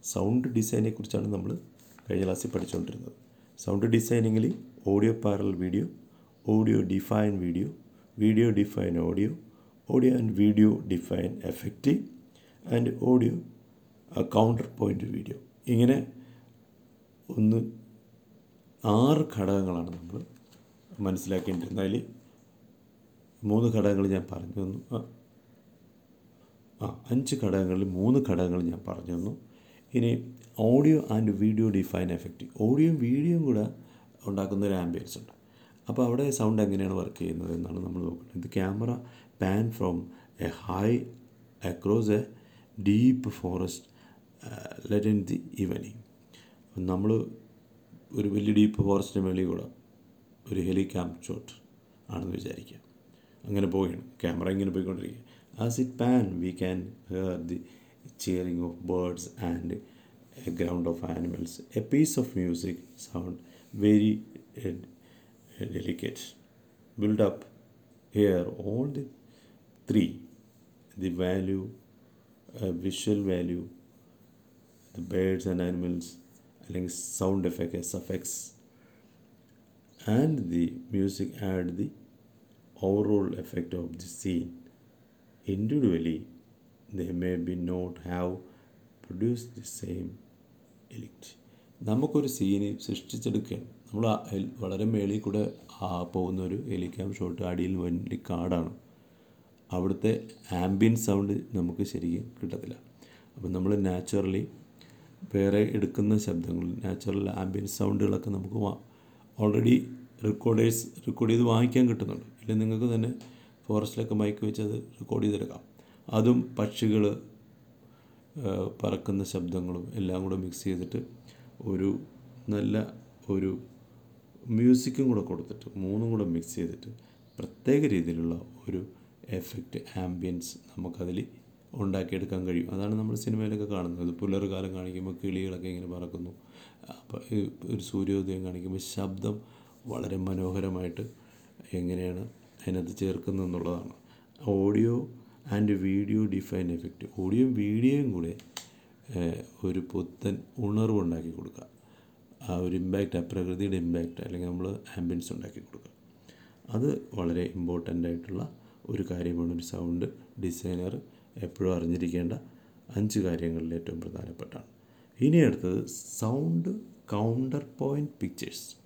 Sound ഡിസൈനെ കുറിച്ചാണ് നമ്മൾ കഴിഞ്ഞ ക്ലാസ്സിൽ പഠിച്ചുകൊണ്ടിരുന്നത് സൗണ്ട് ഡിസൈനിങ്ങിൽ audio parallel video audio define video video define audio audio and video define effect and audio counterpoint video ഇങ്ങനെ ഒന്ന് ആറ് ഘടകങ്ങളാണ് നമ്മൾ മനസ്സിലാക്കേണ്ടിരുന്നത് അതിൽ മൂന്ന് ഘടകങ്ങൾ ഞാൻ പറഞ്ഞു തന്നു ആ, ആ അഞ്ച് ഘടകങ്ങളിൽ മൂന്ന് ഘടകങ്ങൾ ഞാൻ പറഞ്ഞു തന്നു ഇനി audio and video define effect ഓഡിയോയും വീഡിയോയും കൂടെ ഉണ്ടാക്കുന്ന ഒരു ആംബിയൻസ് ഉണ്ട് അപ്പോൾ അവിടെ സൗണ്ട് എങ്ങനെയാണ് വർക്ക് ചെയ്യുന്നത് എന്നാണ് നമ്മൾ നോക്കുന്നത് ഇത് camera pan from a high across a deep forest late in the evening നമ്മൾ ഒരു വലിയ ഡീപ്പ് ഫോറസ്റ്റിന് മേളിൽ കൂടെ ഒരു ഹെലികാം ഷോട്ട് ആണെന്ന് വിചാരിക്കുക അങ്ങനെ പോവുകയാണ് ക്യാമറ ഇങ്ങനെ പോയിക്കൊണ്ടിരിക്കുക as it pan we can hear the cheering of birds and a ground of animals a piece of music sound very delicate. Build up here all the three the value, uh, visual value, the birds and animals, അല്ലെങ്കിൽ sound effect, SFX, and the music add the overall effect of the scene. Individually, they may be not have produced the same elect. നമുക്കൊരു scene സൃഷ്ടിച്ചെടുക്കുകയാണ് നമ്മൾ ആ hell- വളരെ മേളിൽ കൂടെ ആ പോകുന്ന ഒരു ഹെലിക്യാം ഷോട്ട് അടിയിൽ വലിയ കാടാണ് അവിടുത്തെ ആംബിയൻ സൗണ്ട് നമുക്ക് ശരിക്കും കിട്ടത്തില്ല അപ്പം നമ്മൾ നാച്ചുറലി വേറെ എടുക്കുന്ന ശബ്ദങ്ങൾ നാച്ചുറൽ ആംബിയൻ സൗണ്ടുകളൊക്കെ നമുക്ക് ഓൾറെഡി റെക്കോർഡേഴ്സ് റെക്കോർഡ് ചെയ്ത് വാങ്ങിക്കാൻ കിട്ടുന്നുണ്ട് ഇല്ലെങ്കിൽ നിങ്ങൾക്ക് തന്നെ ഫോറസ്റ്റിലൊക്കെ മൈക്ക് വെച്ച് അത് റെക്കോർഡ് ചെയ്തെടുക്കാം അതും പക്ഷികൾ പറക്കുന്ന ശബ്ദങ്ങളും എല്ലാം കൂടെ മിക്സ് ചെയ്തിട്ട് ഒരു നല്ല ഒരു മ്യൂസിക്കും കൂടെ കൊടുത്തിട്ട് മൂന്നും കൂടെ മിക്സ് ചെയ്തിട്ട് പ്രത്യേക രീതിയിലുള്ള ഒരു എഫക്റ്റ് ആംബിയൻസ് നമുക്കതിൽ ഉണ്ടാക്കിയെടുക്കാൻ കഴിയും അതാണ് നമ്മൾ സിനിമയിലൊക്കെ കാണുന്നത് പുലർ കാലം കാണിക്കുമ്പോൾ കിളികളൊക്കെ ഇങ്ങനെ പറക്കുന്നു അപ്പോൾ ഈ ഒരു സൂര്യോദയം കാണിക്കുമ്പോൾ ശബ്ദം വളരെ മനോഹരമായിട്ട് എങ്ങനെയാണ് അതിനകത്ത് ചേർക്കുന്നത് എന്നുള്ളതാണ് audio and video define effect ഓഡിയോയും വീഡിയോയും കൂടെ ഏഹ്, ഒരു പുത്തൻ ഉണർവ് ഉണ്ടാക്കി കൊടുക്കുക ആ ഒരു ഇമ്പാക്റ്റ് ആ പ്രകൃതിയുടെ ഇമ്പാക്റ്റ് അല്ലെങ്കിൽ നമ്മൾ ആംബിയൻസ് ഉണ്ടാക്കി കൊടുക്കുക അത് വളരെ ഇമ്പോർട്ടൻ്റ് ആയിട്ടുള്ള ഒരു കാര്യമാണ് ഒരു സൗണ്ട് ഡിസൈനർ എപ്പോഴും അറിഞ്ഞിരിക്കേണ്ട അഞ്ച് കാര്യങ്ങളിൽ ഏറ്റവും പ്രധാനപ്പെട്ടാണ് ഇനി അടുത്തത് സൗണ്ട് കൗണ്ടർ പോയിൻറ്റ് പിക്ചേഴ്സ്